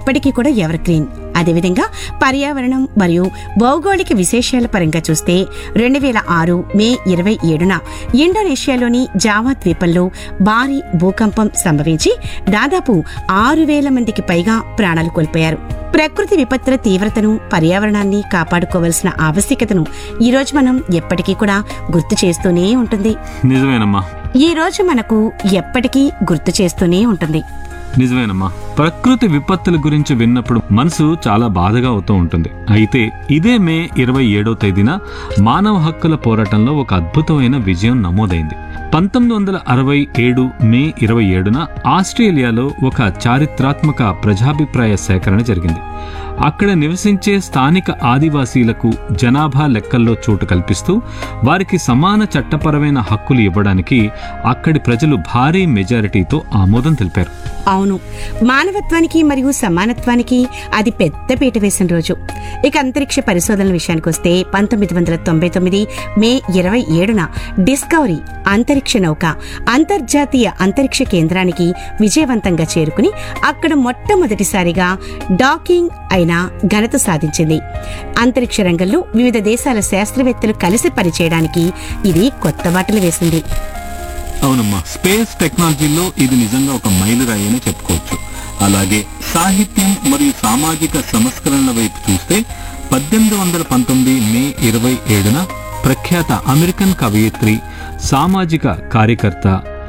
ఎప్పటికీ కూడా ever green అదేవిధంగా పర్యావరణం మరియు భౌగోళిక విశేషాల పరంగా చూస్తే రెండు వేల ఆరు మే ఇరవై ఏడున ఇండోనేషియాలోని జావా ద్వీపంలో భారీ భూకంపం సంభవించి దాదాపు ఆరు వేల మందికి పైగా ప్రాణాలు కోల్పోయారు ప్రకృతి విపత్తుల తీవ్రతను పర్యావరణాన్ని కాపాడుకోవాల్సిన ఆవశ్యకతను ఈ రోజు మనం ఎప్పటికీ కూడా గుర్తు చేస్తూనే ఉంటుంది నిజమేనమ్మా ఈ రోజు మనకు ఎప్పటికీ గుర్తు చేస్తూనే ఉంటుంది నిజమేనమ్మా ప్రకృతి విపత్తుల గురించి విన్నప్పుడు మనసు చాలా బాధగా అవుతూ ఉంటుంది అయితే ఇదే మే ఇరవై ఏడో తేదీన మానవ హక్కుల పోరాటంలో ఒక అద్భుతమైన విజయం నమోదైంది పంతొమ్మిది వందల అరవై ఏడు మే ఇరవై ఏడున ఆస్ట్రేలియాలో ఒక చారిత్రాత్మక ప్రజాభిప్రాయ సేకరణ జరిగింది అక్కడ నివసించే స్థానిక ఆదివాసీలకు జనాభా లెక్కల్లో చోటు కల్పిస్తూ వారికి సమాన చట్టపరమైన హక్కులు ఇవ్వడానికి అక్కడి ప్రజలు భారీ మెజారిటీతో ఆమోదం తెలిపారు అవును మానవత్వానికి మరియు సమానత్వానికి అది పెద్ద పీట వేసిన రోజు ఇక అంతరిక్ష పరిశోధనల విషయానికి వస్తే పంతొమ్మిది వందల తొంభై తొమ్మిది మే ఇరవై ఏడున డిస్కవరీ అంతరిక్ష నౌక అంతర్జాతీయ అంతరిక్ష కేంద్రానికి విజయవంతంగా చేరుకుని అక్కడ మొట్టమొదటిసారిగా డాకింగ్ అయిన ఘనత సాధించింది అంతరిక్ష రంగంలో వివిధ దేశాల శాస్త్రవేత్తలు కలిసి పనిచేయడానికి ఇది కొత్త బాటలు వేసింది అవునమ్మా స్పేస్ టెక్నాలజీలో ఇది నిజంగా ఒక మైలురాయి అని చెప్పుకోవచ్చు అలాగే సాహిత్యం మరియు సామాజిక సంస్కరణల వైపు చూస్తే పద్దెనిమిది వందల పంతొమ్మిది మే ఇరవై ఏడున ప్రఖ్యాత అమెరికన్ కవయిత్రి సామాజిక కార్యకర్త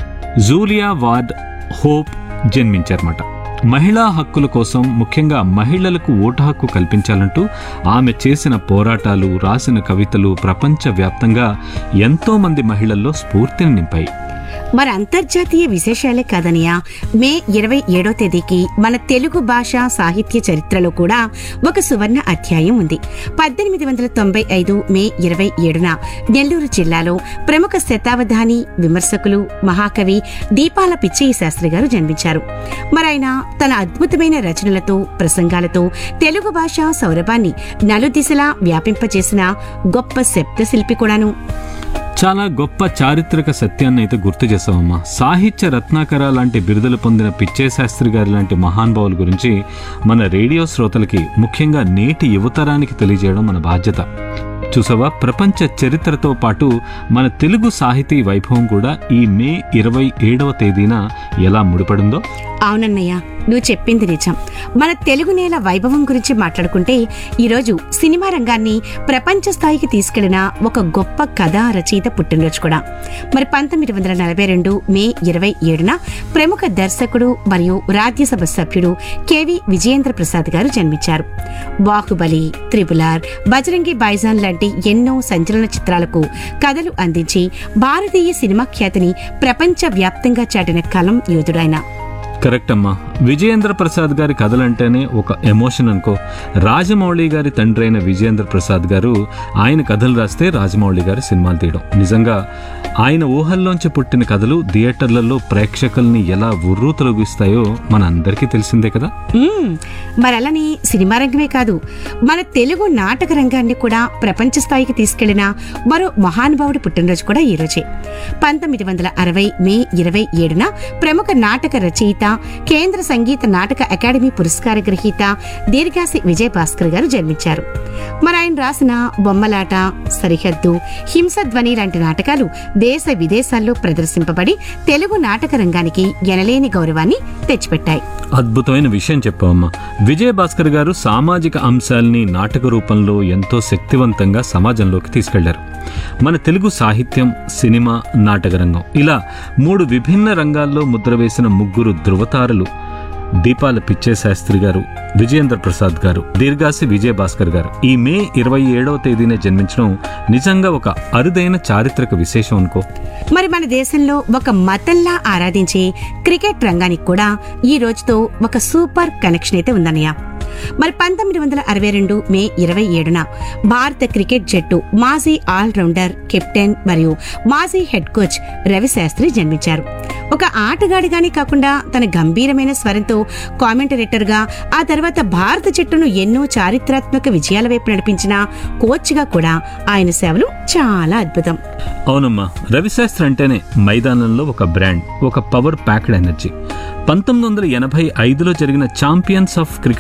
జూలియా వార్డ్ హోప్ జన్మించారన్నమాట మహిళా హక్కుల కోసం ముఖ్యంగా మహిళలకు ఓటు హక్కు కల్పించాలంటూ ఆమె చేసిన పోరాటాలు రాసిన కవితలు ప్రపంచవ్యాప్తంగా ఎంతో మంది మహిళల్లో స్ఫూర్తిని నింపాయి మరి అంతర్జాతీయ విశేషాలే కాదనియా మే ఇరవై ఏడో తేదీకి మన తెలుగు భాష సాహిత్య చరిత్రలో కూడా ఒక సువర్ణ అధ్యాయం ఉంది పద్దెనిమిది వందల తొంభై ఐదు మే ఇరవై ఏడున నెల్లూరు జిల్లాలో ప్రముఖ శతావధాని విమర్శకులు మహాకవి దీపాల పిచ్చయ్య శాస్త్రి గారు జన్మించారు మరి ఆయన తన అద్భుతమైన రచనలతో ప్రసంగాలతో తెలుగు భాష సౌరభాన్ని నలుదిశలా వ్యాపింపజేసిన గొప్ప శబ్దశిల్పి కూడాను చాలా గొప్ప చారిత్రక సత్యాన్ని అయితే గుర్తు చేసామమ్మా సాహిత్య రత్నాకర లాంటి బిరుదులు పొందిన పిచ్చేశాస్త్రి గారి లాంటి మహానుభావుల గురించి మన రేడియో శ్రోతలకి ముఖ్యంగా నేటి యువతరానికి తెలియజేయడం మన బాధ్యత చూసావా ప్రపంచ చరిత్రతో పాటు మన తెలుగు సాహితీ వైభవం కూడా ఈ మే ఇరవై ఏడవ తేదీన ఎలా ముడిపడిందో అవునన్నయ్య నువ్వు చెప్పింది నిజం మన తెలుగు నేల వైభవం గురించి మాట్లాడుకుంటే ఈరోజు సినిమా రంగాన్ని ప్రపంచ స్థాయికి తీసుకెళ్లిన ఒక గొప్ప కథా రచయిత పుట్టినరోజు కూడా మరి పంతొమ్మిది వందల నలభై రెండు మే ఇరవై ఏడున ప్రముఖ దర్శకుడు మరియు రాజ్యసభ సభ్యుడు కెవి విజయేంద్ర ప్రసాద్ గారు జన్మించారు బాహుబలి త్రిపులార్ బజరంగి బైజాన్ లాంటి ఎన్నో సంచలన చిత్రాలకు కథలు అందించి భారతీయ సినిమా ఖ్యాతిని ప్రపంచ వ్యాప్తంగా చాటిన కలం యోధుడైన కరెక్ట్ అమ్మా విజయేంద్ర ప్రసాద్ గారి కథలంటేనే ఒక ఎమోషన్ అనుకో రాజమౌళి గారి తండ్రి అయిన విజయేంద్ర ప్రసాద్ గారు ఆయన కథలు రాస్తే రాజమౌళి గారి సినిమాలు తీయడం నిజంగా ఆయన ఊహల్లోంచి పుట్టిన కథలు థియేటర్లలో ప్రేక్షకుల్ని ఎలా ఉర్రూ తొలగిస్తాయో మన అందరికీ తెలిసిందే కదా మ్మ్. మరి అలానే సినిమా రంగమే కాదు మన తెలుగు నాటక రంగాన్ని కూడా ప్రపంచ స్థాయికి తీసుకెళ్లిన మరో మహానుభావుడు పుట్టినరోజు కూడా ఈ రోజే పంతొమ్మిది వందల అరవై మే ఇరవై ఏడున ప్రముఖ నాటక రచయిత కేంద్ర సంగీత నాటక అకాడమీ పురస్కార గ్రహీత దీర్ఘాసి విజయ్ భాస్కర్ గారు జన్మించారు మరి ఆయన రాసిన బొమ్మలాట సరిహద్దు హింసధ్వని లాంటి నాటకాలు దేశ విదేశాల్లో ప్రదర్శింపబడి తెలుగు నాటక రంగానికి ఎనలేని గౌరవాన్ని తెచ్చిపెట్టాయి అద్భుతమైన విషయం చెప్పావమ్మా విజయ భాస్కర్ గారు సామాజిక అంశాల్ని నాటక రూపంలో ఎంతో శక్తివంతంగా సమాజంలోకి తీసుకెళ్లారు మన తెలుగు సాహిత్యం సినిమా నాటక రంగం ఇలా మూడు విభిన్న రంగాల్లో ముద్ర వేసిన ముగ్గురు ధృవతారలు దీపాల పిచ్చే శాస్త్రి గారు విజయేంద్ర ప్రసాద్ గారు దీర్ఘాసి విజయ భాస్కర్ గారు ఈ మే ఇరవై ఏడవ తేదీన జన్మించడం నిజంగా ఒక అరుదైన చారిత్రక విశేషం అనుకో మరి మన దేశంలో ఒక మతంలా ఆరాధించే క్రికెట్ రంగానికి కూడా ఈ రోజుతో ఒక సూపర్ కనెక్షన్ అయితే ఉందన్నయ్య మరి పంతొమ్మిది వందల అరవై రెండు మే ఇరవై ఏడున భారత క్రికెట్ జట్టు మాజీ ఆల్రౌండర్ కెప్టెన్ మరియు మాజీ హెడ్ కోచ్ రవి శాస్త్రి జన్మించారు ఒక ఆటగాడిగానే కాకుండా తన గంభీరమైన స్వరంతో కామెంటరేటర్ గా ఆ తర్వాత భారత జట్టును ఎన్నో చారిత్రాత్మక విజయాల వైపు నడిపించిన కోచ్ గా కూడా ఆయన సేవలు చాలా అద్భుతం అవునమ్మా రవిశాస్త్రి అంటేనే మైదానంలో ఒక బ్రాండ్ ఒక పవర్ ప్యాక్డ్ ఎనర్జీ పంతొమ్మిది వందల ఎనభై ఐదులో జరిగిన ఛాంపియన్స్ ఆఫ్ క్రికెట్